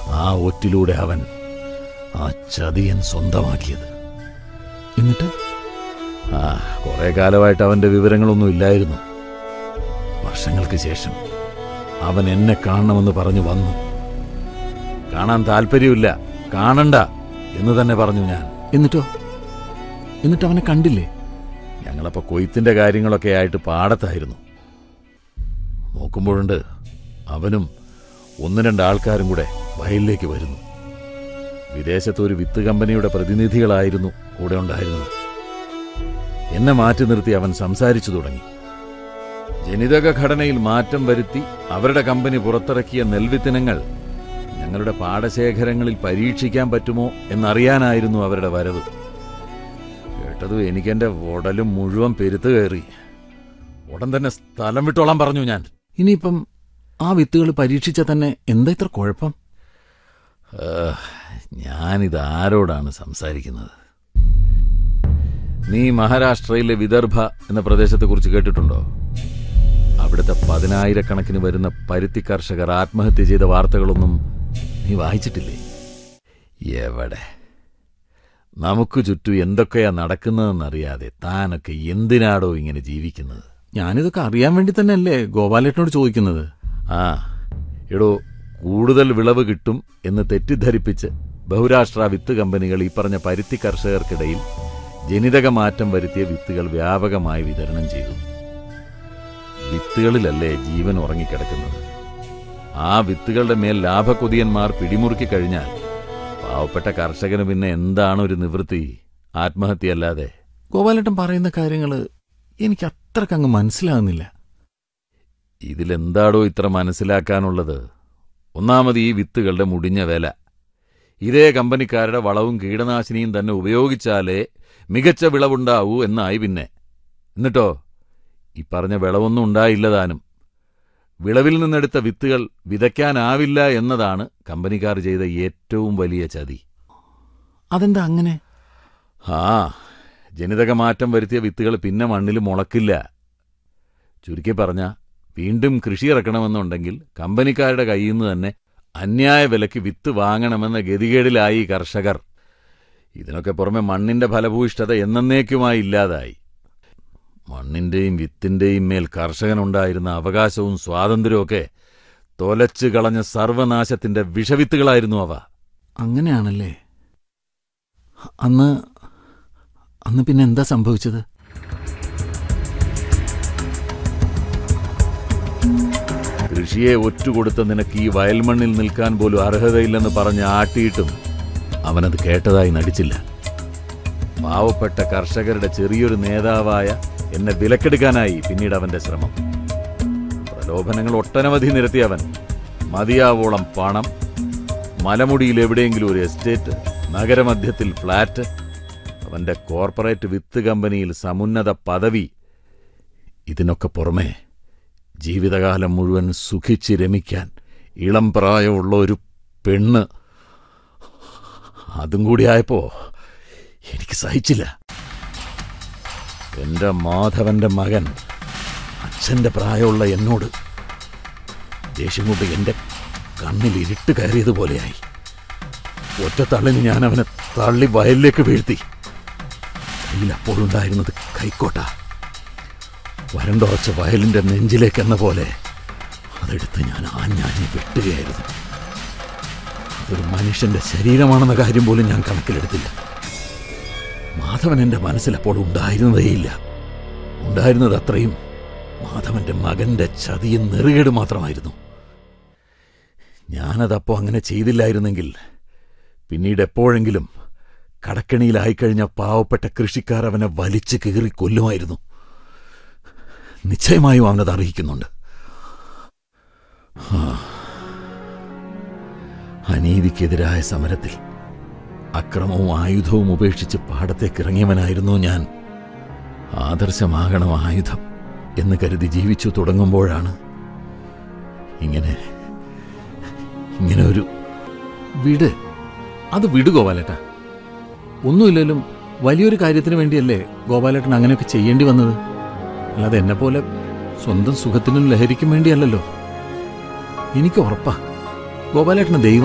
ആ ഒറ്റിലൂടെ അവൻ ആ ചതിയൻ സ്വന്തമാക്കിയത് എന്നിട്ട് ആ കുറെ കാലമായിട്ട് അവന്റെ വിവരങ്ങളൊന്നും ഇല്ലായിരുന്നു വർഷങ്ങൾക്ക് ശേഷം അവൻ എന്നെ കാണണമെന്ന് പറഞ്ഞു വന്നു കാണാൻ താല്പര്യമില്ല കാണണ്ട എന്ന് തന്നെ പറഞ്ഞു ഞാൻ എന്നിട്ടോ എന്നിട്ട് അവനെ കണ്ടില്ലേ ഞങ്ങളപ്പോ കൊയ്ത്തിന്റെ കാര്യങ്ങളൊക്കെ ആയിട്ട് പാടത്തായിരുന്നു നോക്കുമ്പോഴുണ്ട് അവനും ഒന്ന് രണ്ട് ആൾക്കാരും കൂടെ വയലിലേക്ക് വരുന്നു വിദേശത്ത് ഒരു വിത്ത് കമ്പനിയുടെ പ്രതിനിധികളായിരുന്നു കൂടെ ഉണ്ടായിരുന്നത് എന്നെ മാറ്റി നിർത്തി അവൻ സംസാരിച്ചു തുടങ്ങി ജനിതക ഘടനയിൽ മാറ്റം വരുത്തി അവരുടെ കമ്പനി പുറത്തിറക്കിയ നെൽവിത്തിനങ്ങൾ ഞങ്ങളുടെ പാടശേഖരങ്ങളിൽ പരീക്ഷിക്കാൻ പറ്റുമോ എന്നറിയാനായിരുന്നു അവരുടെ വരവ് കേട്ടതും എനിക്കെന്റെ ഉടലും മുഴുവൻ പെരുത്ത് കയറി ഉടൻ തന്നെ സ്ഥലം വിട്ടോളാൻ പറഞ്ഞു ഞാൻ ഇനിയിപ്പം ആ വിത്തുകൾ പരീക്ഷിച്ച തന്നെ എന്താ ഇത്ര കുഴപ്പം ഏഹ്, ഞാനിത് ആരോടാണ് സംസാരിക്കുന്നത് നീ മഹാരാഷ്ട്രയിലെ വിദർഭ എന്ന പ്രദേശത്തെക്കുറിച്ച് കേട്ടിട്ടുണ്ടോ അവിടുത്തെ പതിനായിരക്കണക്കിന് വരുന്ന പരുത്തി കർഷകർ ആത്മഹത്യ ചെയ്ത വാർത്തകളൊന്നും നീ വായിച്ചിട്ടില്ലേ എവിടെ നമുക്ക് ചുറ്റും എന്തൊക്കെയാ നടക്കുന്നതെന്നറിയാതെ താനൊക്കെ എന്തിനാടോ ഇങ്ങനെ ജീവിക്കുന്നത് ഞാനിതൊക്കെ അറിയാൻ വേണ്ടി തന്നെയല്ലേ ഗോപാലേട്ടനോട് ചോദിക്കുന്നത് ആ എടോ കൂടുതൽ വിളവ് കിട്ടും എന്ന് തെറ്റിദ്ധരിപ്പിച്ച് ബഹുരാഷ്ട്ര വിത്ത് കമ്പനികൾ ഈ പറഞ്ഞ പരുത്തി കർഷകർക്കിടയിൽ ജനിതക മാറ്റം വരുത്തിയ വിത്തുകൾ വ്യാപകമായി വിതരണം ചെയ്തു വിത്തുകളിലല്ലേ ജീവൻ ഉറങ്ങിക്കിടക്കുന്നത് ആ വിത്തുകളുടെ മേൽ ലാഭക്കൊതിയന്മാർ പിടിമുറുക്കി കഴിഞ്ഞാൽ പാവപ്പെട്ട കർഷകന് പിന്നെ എന്താണ് ഒരു നിവൃത്തി ആത്മഹത്യയല്ലാതെ ഗോപാലേട്ടൻ പറയുന്ന കാര്യങ്ങൾ എനിക്ക് അത്രക്കങ്ങ് മനസ്സിലാകുന്നില്ല ഇതിലെന്താടോ ഇത്ര മനസ്സിലാക്കാനുള്ളത് ഒന്നാമത് ഈ വിത്തുകളുടെ മുടിഞ്ഞ വില ഇതേ കമ്പനിക്കാരുടെ വളവും കീടനാശിനിയും തന്നെ ഉപയോഗിച്ചാലേ മികച്ച വിളവുണ്ടാവൂ എന്നായി പിന്നെ എന്നിട്ടോ ഈ പറഞ്ഞ വിളവൊന്നും ഉണ്ടായില്ല താനും വിളവിൽ നിന്നെടുത്ത വിത്തുകൾ വിതയ്ക്കാനാവില്ല എന്നതാണ് കമ്പനിക്കാർ ചെയ്ത ഏറ്റവും വലിയ ചതി അതെന്താ അങ്ങനെ ആ ജനിതക മാറ്റം വരുത്തിയ വിത്തുകൾ പിന്നെ മണ്ണിൽ മുളക്കില്ല ചുരുക്കി പറഞ്ഞ വീണ്ടും കൃഷി ഇറക്കണമെന്നുണ്ടെങ്കിൽ കമ്പനിക്കാരുടെ കയ്യിൽ നിന്ന് തന്നെ അന്യായ വിലയ്ക്ക് വിത്ത് വാങ്ങണമെന്ന ഗതികേടിലായി ഈ കർഷകർ ഇതിനൊക്കെ പുറമെ മണ്ണിന്റെ ഫലഭൂയിഷ്ഠത എന്നേക്കുമായി ഇല്ലാതായി മണ്ണിന്റെയും വിത്തിന്റെയും മേൽ കർഷകനുണ്ടായിരുന്ന അവകാശവും സ്വാതന്ത്ര്യവും തൊലച്ചു കളഞ്ഞ സർവനാശത്തിന്റെ വിഷവിത്തുകളായിരുന്നു അവ അങ്ങനെയാണല്ലേ അന്ന് അന്ന് പിന്നെ എന്താ സംഭവിച്ചത് കൃഷിയെ ഒറ്റുകൊടുത്ത നിനക്ക് ഈ വയൽമണ്ണിൽ നിൽക്കാൻ പോലും അർഹതയില്ലെന്ന് പറഞ്ഞ് ആട്ടിയിട്ടും അവനത് കേട്ടതായി നടിച്ചില്ല പാവപ്പെട്ട കർഷകരുടെ ചെറിയൊരു നേതാവായ എന്നെ വിലക്കെടുക്കാനായി പിന്നീട് അവന്റെ ശ്രമം പ്രലോഭനങ്ങൾ ഒട്ടനവധി നിരത്തിയവൻ മതിയാവോളം പണം മലമുടിയിൽ എവിടെയെങ്കിലും ഒരു എസ്റ്റേറ്റ് നഗരമധ്യത്തിൽ ഫ്ളാറ്റ് അവന്റെ കോർപ്പറേറ്റ് വിത്ത് കമ്പനിയിൽ സമുന്നത പദവി ഇതിനൊക്കെ പുറമെ ജീവിതകാലം മുഴുവൻ സുഖിച്ച് രമിക്കാൻ ഇളം പ്രായമുള്ള ഒരു പെണ്ണ് അതും കൂടിയായപ്പോ എനിക്ക് സഹിച്ചില്ല എന്റെ മാധവന്റെ മകൻ അച്ഛന്റെ പ്രായമുള്ള എന്നോട് ദേഷ്യം കൊണ്ട് എന്റെ കണ്ണിൽ ഇരുട്ട് കയറിയതുപോലെയായി ഒറ്റ തള്ളിന് ഞാൻ അവനെ തള്ളി വയലിലേക്ക് വീഴ്ത്തി കയ്യിൽ അപ്പോഴുണ്ടായിരുന്നത് കൈക്കോട്ട വരണ്ടുറച്ച വയലിന്റെ നെഞ്ചിലേക്ക് എന്ന പോലെ അതെടുത്ത് ഞാൻ ആഞ്ഞാഞ്ഞ് വെട്ടുകയായിരുന്നു അതൊരു മനുഷ്യന്റെ ശരീരമാണെന്ന കാര്യം പോലും ഞാൻ കണക്കിലെടുത്തില്ല മാധവൻ എന്റെ മനസ്സിൽ അപ്പോൾ ഉണ്ടായിരുന്നതേയില്ല ഉണ്ടായിരുന്നത് അത്രയും മാധവന്റെ മകന്റെ ചതിയും നെറുകേട് മാത്രമായിരുന്നു ഞാനതപ്പോ അങ്ങനെ ചെയ്തില്ലായിരുന്നെങ്കിൽ പിന്നീട് എപ്പോഴെങ്കിലും കടക്കണിയിലായിക്കഴിഞ്ഞ പാവപ്പെട്ട കൃഷിക്കാർ അവനെ വലിച്ചു കീറി കൊല്ലുമായിരുന്നു നിശ്ചയമായും അവനത് അറിയിക്കുന്നുണ്ട് ആ. അനീതിക്കെതിരായ സമരത്തിൽ അക്രമവും ആയുധവും ഉപേക്ഷിച്ച് പാടത്തേക്ക് ഇറങ്ങിയവനായിരുന്നു ഞാൻ ആദർശമാകണം ആയുധം എന്ന് കരുതി ജീവിച്ചു തുടങ്ങുമ്പോഴാണ് ഇങ്ങനെ ഇങ്ങനെ ഒരു വിട് അത് വിട് ഗോപാലേട്ട ഒന്നുമില്ലെങ്കിലും വലിയൊരു കാര്യത്തിന് വേണ്ടിയല്ലേ ഗോപാലേട്ടൻ അങ്ങനെയൊക്കെ ചെയ്യേണ്ടി വന്നത് അല്ലാതെ എന്നെ പോലെ സ്വന്തം സുഖത്തിനും ലഹരിക്കും വേണ്ടിയല്ലല്ലോ എനിക്ക് ഉറപ്പാ ഗോപാലേട്ടന് ദൈവം